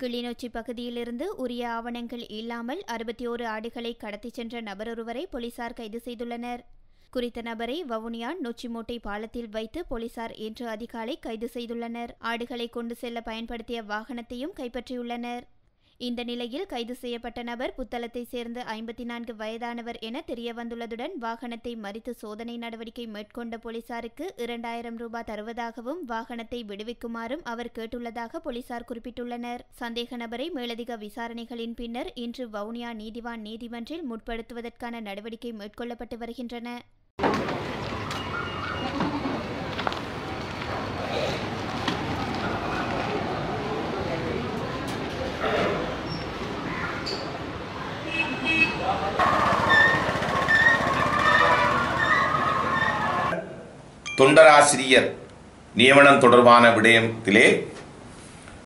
கிளிநொச்சி பகுதியிலிருந்து உரிய ஆவணங்கள் இல்லாமல் அறுபத்தி ஓரு ஆடுகளை கடத்திச் சென்ற நபரொருவரை போலீசார் கைது செய்துள்ளனர் குறித்த நபரை வவுனியா நொச்சிமோட்டை பாலத்தில் வைத்து போலீசார் இன்று அதிகாலை கைது செய்துள்ளனர் ஆடுகளை கொண்டு செல்ல பயன்படுத்திய வாகனத்தையும் கைப்பற்றியுள்ளனர் இந்த நிலையில் கைது செய்யப்பட்ட நபர் புத்தளத்தை சேர்ந்த ஐம்பத்தி நான்கு வயதானவர் என தெரியவந்துள்ளதுடன் வாகனத்தை மறித்து சோதனை நடவடிக்கை மேற்கொண்ட போலீசாருக்கு இரண்டாயிரம் ரூபாய் தருவதாகவும் வாகனத்தை விடுவிக்குமாறும் அவர் கேட்டுள்ளதாக போலீசார் குறிப்பிட்டுள்ளனர் சந்தேக நபரை மேலதிக விசாரணைகளின் பின்னர் இன்று வவுனியா நீதிவான் நீதிமன்றில் முற்படுத்துவதற்கான நடவடிக்கை மேற்கொள்ளப்பட்டு வருகின்றன தொண்டராசிரியர் நியமனம் தொடர்பான விடயத்திலே